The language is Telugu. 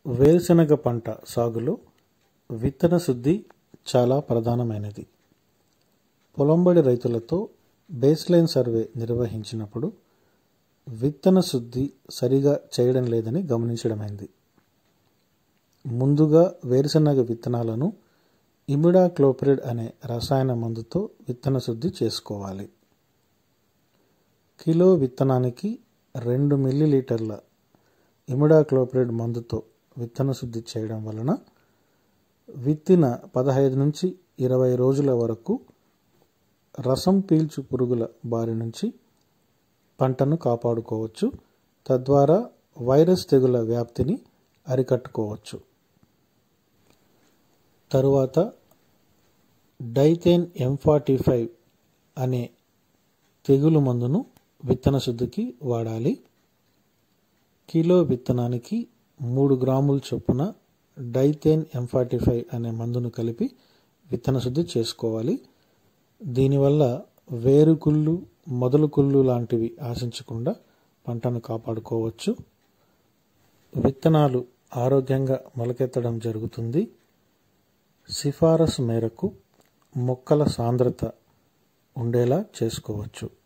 వేరుశనగ పంట సాగులో విత్తన శుద్ధి చాలా ప్రధానమైనది పొలంబడి రైతులతో బేస్లైన్ సర్వే నిర్వహించినప్పుడు విత్తన శుద్ధి సరిగా చేయడం లేదని గమనించడమైంది ముందుగా వేరుశనగ విత్తనాలను ఇమిడాక్లోప్రిడ్ అనే రసాయన మందుతో విత్తన శుద్ధి చేసుకోవాలి కిలో విత్తనానికి రెండు మిల్లీలీటర్ల ఇమిడాక్లోప్రిడ్ మందుతో విత్తన శుద్ధి చేయడం వలన విత్తిన పదహైదు నుంచి ఇరవై రోజుల వరకు రసం పీల్చు పురుగుల బారి నుంచి పంటను కాపాడుకోవచ్చు తద్వారా వైరస్ తెగుల వ్యాప్తిని అరికట్టుకోవచ్చు తరువాత డైథేన్ ఎం ఫార్టీ ఫైవ్ అనే తెగులు మందును విత్తన శుద్ధికి వాడాలి కిలో విత్తనానికి మూడు గ్రాముల చొప్పున డైథేన్ ఎం ఫార్టీ ఫైవ్ అనే మందును కలిపి విత్తన శుద్ధి చేసుకోవాలి దీనివల్ల వేరుకుళ్ళు మొదలు కుళ్ళు లాంటివి ఆశించకుండా పంటను కాపాడుకోవచ్చు విత్తనాలు ఆరోగ్యంగా మొలకెత్తడం జరుగుతుంది సిఫారసు మేరకు మొక్కల సాంద్రత ఉండేలా చేసుకోవచ్చు